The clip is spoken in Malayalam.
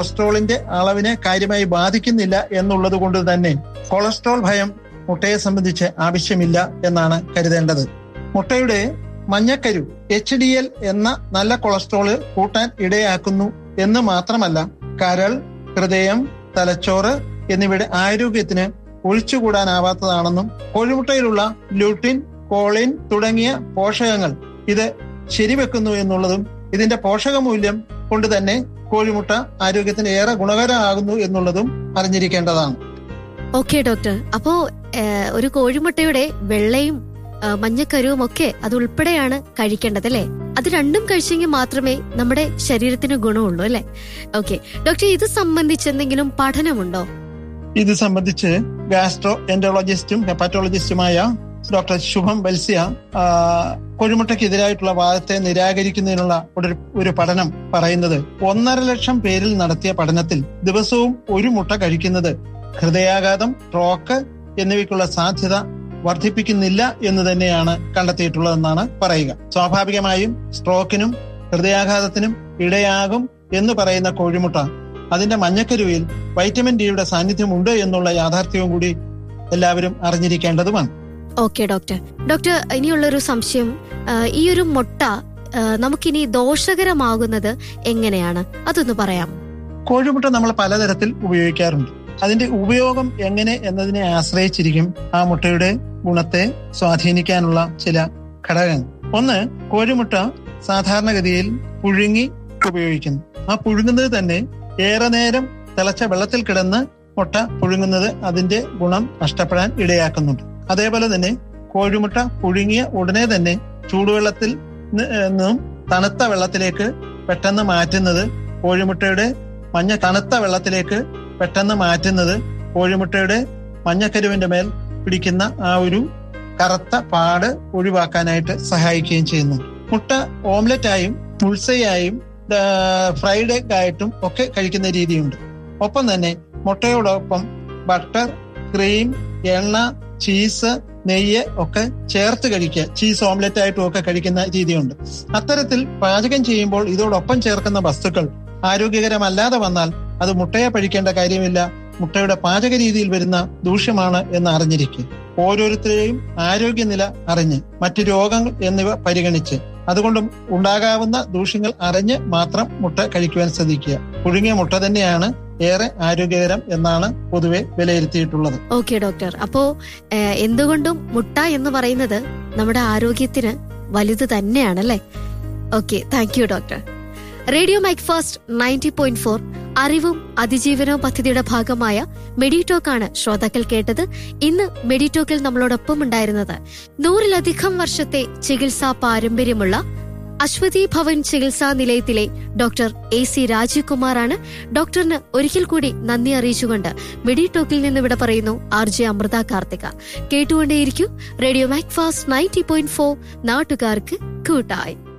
കൊളസ്ട്രോളിന്റെ അളവിനെ കാര്യമായി ബാധിക്കുന്നില്ല എന്നുള്ളത് കൊണ്ട് തന്നെ കൊളസ്ട്രോൾ ഭയം മുട്ടയെ സംബന്ധിച്ച് ആവശ്യമില്ല എന്നാണ് കരുതേണ്ടത് മുട്ടയുടെ മഞ്ഞക്കരു എച്ച് ഡി എൽ എന്ന നല്ല കൊളസ്ട്രോള് കൂട്ടാൻ ഇടയാക്കുന്നു എന്ന് മാത്രമല്ല കരൾ ഹൃദയം തലച്ചോറ് എന്നിവയുടെ ആരോഗ്യത്തിന് ഒഴിച്ചുകൂടാനാവാത്തതാണെന്നും കോഴിമുട്ടയിലുള്ള ല്യൂട്ടിൻ കോളിൻ തുടങ്ങിയ പോഷകങ്ങൾ ഇത് ശരിവെക്കുന്നു എന്നുള്ളതും ഇതിന്റെ പോഷകമൂല്യം കൊണ്ട് തന്നെ കോഴിമുട്ട ആരോഗ്യത്തിന് ഏറെ ഗുണകരമാകുന്നു എന്നുള്ളതും അറിഞ്ഞിരിക്കേണ്ടതാണ് ഓക്കെ ഡോക്ടർ അപ്പോ ഏഹ്, ഒരു കോഴിമുട്ടയുടെ വെള്ളയും ആ, മഞ്ഞക്കരുവും ഒക്കെ അത് ഉൾപ്പെടെയാണ് കഴിക്കേണ്ടത് അല്ലേ അത് രണ്ടും കഴിച്ചെങ്കിൽ മാത്രമേ നമ്മുടെ ശരീരത്തിന് ഗുണമുള്ളൂ അല്ലേ ഓക്കെ ഡോക്ടർ ഇത് സംബന്ധിച്ച് എന്തെങ്കിലും പഠനമുണ്ടോ ഇത് സംബന്ധിച്ച് ഗാസ്ട്രോ എൻഡോളജിസ്റ്റും ഹെപ്പാറ്റോളജിസ്റ്റുമായ ഡോക്ടർ ശുഭം ബൽസിയ ആ, കോഴിമുട്ടയ്ക്കെതിരായിട്ടുള്ള വാദത്തെ നിരാകരിക്കുന്നതിനുള്ള ഒരു ഒരു പഠനം പറയുന്നത് ഒന്നര ലക്ഷം പേരിൽ നടത്തിയ പഠനത്തിൽ ദിവസവും ഒരു മുട്ട കഴിക്കുന്നത് ഹൃദയാഘാതം സ്ട്രോക്ക് എന്നിവയ്ക്കുള്ള സാധ്യത വർദ്ധിപ്പിക്കുന്നില്ല എന്ന് തന്നെയാണ് കണ്ടെത്തിയിട്ടുള്ളതെന്നാണ് പറയുക സ്വാഭാവികമായും സ്ട്രോക്കിനും ഹൃദയാഘാതത്തിനും ഇടയാകും എന്ന് പറയുന്ന കോഴിമുട്ട അതിന്റെ മഞ്ഞക്കരുവിൽ വൈറ്റമിൻ ഡിയുടെ സാന്നിധ്യമുണ്ട് എന്നുള്ള യാഥാർത്ഥ്യവും കൂടി എല്ലാവരും അറിഞ്ഞിരിക്കേണ്ടതുമാണ് ഓക്കെ ഡോക്ടർ ഡോക്ടർ ഇനിയുള്ളൊരു സംശയം ആ, ഈ ഒരു മുട്ട ആ, നമുക്കിനി ദോഷകരമാകുന്നത് എങ്ങനെയാണ് അതൊന്ന് പറയാം കോഴിമുട്ട നമ്മൾ പലതരത്തിൽ ഉപയോഗിക്കാറുണ്ട് അതിന്റെ ഉപയോഗം എങ്ങനെ എന്നതിനെ ആശ്രയിച്ചിരിക്കും ആ മുട്ടയുടെ ഗുണത്തെ സ്വാധീനിക്കാനുള്ള ചില ഘടകങ്ങൾ ഒന്ന് കോഴിമുട്ട സാധാരണഗതിയിൽ പുഴുങ്ങി ഉപയോഗിക്കുന്നു ആ പുഴുങ്ങുന്നത് തന്നെ ഏറെ നേരം തിളച്ച വെള്ളത്തിൽ കിടന്ന് മുട്ട പുഴുങ്ങുന്നത് അതിന്റെ ഗുണം നഷ്ടപ്പെടാൻ ഇടയാക്കുന്നുണ്ട് അതേപോലെ തന്നെ കോഴിമുട്ട പുഴുങ്ങിയ ഉടനെ തന്നെ ചൂടുവെള്ളത്തിൽ നി- നിന്നും തണുത്ത വെള്ളത്തിലേക്ക് പെട്ടെന്ന് മാറ്റുന്നത് കോഴിമുട്ടയുടെ മഞ്ഞ തണുത്ത വെള്ളത്തിലേക്ക് പെട്ടെന്ന് മാറ്റുന്നത് കോഴിമുട്ടയുടെ മഞ്ഞക്കരുവിന്റെ മേൽ പിടിക്കുന്ന ആ ഒരു കറുത്ത പാട് ഒഴിവാക്കാനായിട്ട് സഹായിക്കുകയും ചെയ്യുന്നു മുട്ട ഓംലെറ്റായും മുൾസയായും ഫ്രൈഡ് എഗ് ആയിട്ടും ഒക്കെ കഴിക്കുന്ന രീതിയുണ്ട് ഒപ്പം തന്നെ മുട്ടയോടൊപ്പം ബട്ടർ ക്രീം എണ്ണ ചീസ് നെയ്യ് ഒക്കെ ചേർത്ത് കഴിക്കുക ചീസ് ഓംലെറ്റ് ആയിട്ടും ഒക്കെ കഴിക്കുന്ന രീതിയുണ്ട് അത്തരത്തിൽ പാചകം ചെയ്യുമ്പോൾ ഇതോടൊപ്പം ചേർക്കുന്ന വസ്തുക്കൾ ആരോഗ്യകരമല്ലാതെ വന്നാൽ അത് മുട്ടയെ പഴിക്കേണ്ട കാര്യമില്ല മുട്ടയുടെ പാചക രീതിയിൽ വരുന്ന ദൂഷ്യമാണ് എന്ന് അറിഞ്ഞിരിക്കുക ഓരോരുത്തരെയും ആരോഗ്യനില അറിഞ്ഞ് മറ്റു രോഗങ്ങൾ എന്നിവ പരിഗണിച്ച് അതുകൊണ്ടും ഉണ്ടാകാവുന്ന ദൂഷ്യങ്ങൾ അറിഞ്ഞ് മാത്രം മുട്ട കഴിക്കുവാൻ ശ്രദ്ധിക്കുക പുഴുങ്ങിയ മുട്ട തന്നെയാണ് ഏറെ ആരോഗ്യകരം എന്നാണ് പൊതുവെ വിലയിരുത്തിയിട്ടുള്ളത് ഓക്കെ ഡോക്ടർ അപ്പോ ഏഹ്, എന്തുകൊണ്ടും മുട്ട എന്ന് പറയുന്നത് നമ്മുടെ ആരോഗ്യത്തിന് വലുത് തന്നെയാണല്ലേ okay thank you doctor radio Macfast ninety point four അറിവും അതിജീവനവും പദ്ധതിയുടെ ഭാഗമായ മെഡിറ്റോക്കാണ് ശ്രോതാക്കൾ കേട്ടത് ഇന്ന് മെഡിറ്റോക്കിൽ നമ്മളോടൊപ്പം ഉണ്ടായിരുന്നത് നൂറിലധികം വർഷത്തെ ചികിത്സാ പാരമ്പര്യമുള്ള അശ്വതി ഭവൻ ചികിത്സാ നിലയത്തിലെ ഡോക്ടർ എ സി രാജീവ് കുമാറാണ് ഡോക്ടറിന് ഒരിക്കൽ കൂടി നന്ദി അറിയിച്ചുകൊണ്ട് മെഡിടോക്കിൽ നിന്ന് ഇവിടെ പറയുന്നു ആർ ജെ അമൃത കാർത്തിക കേട്ടുകൊണ്ടേയിരിക്കും radio Macfast ninety point four നാട്ടുകാർക്ക് കൂട്ടായി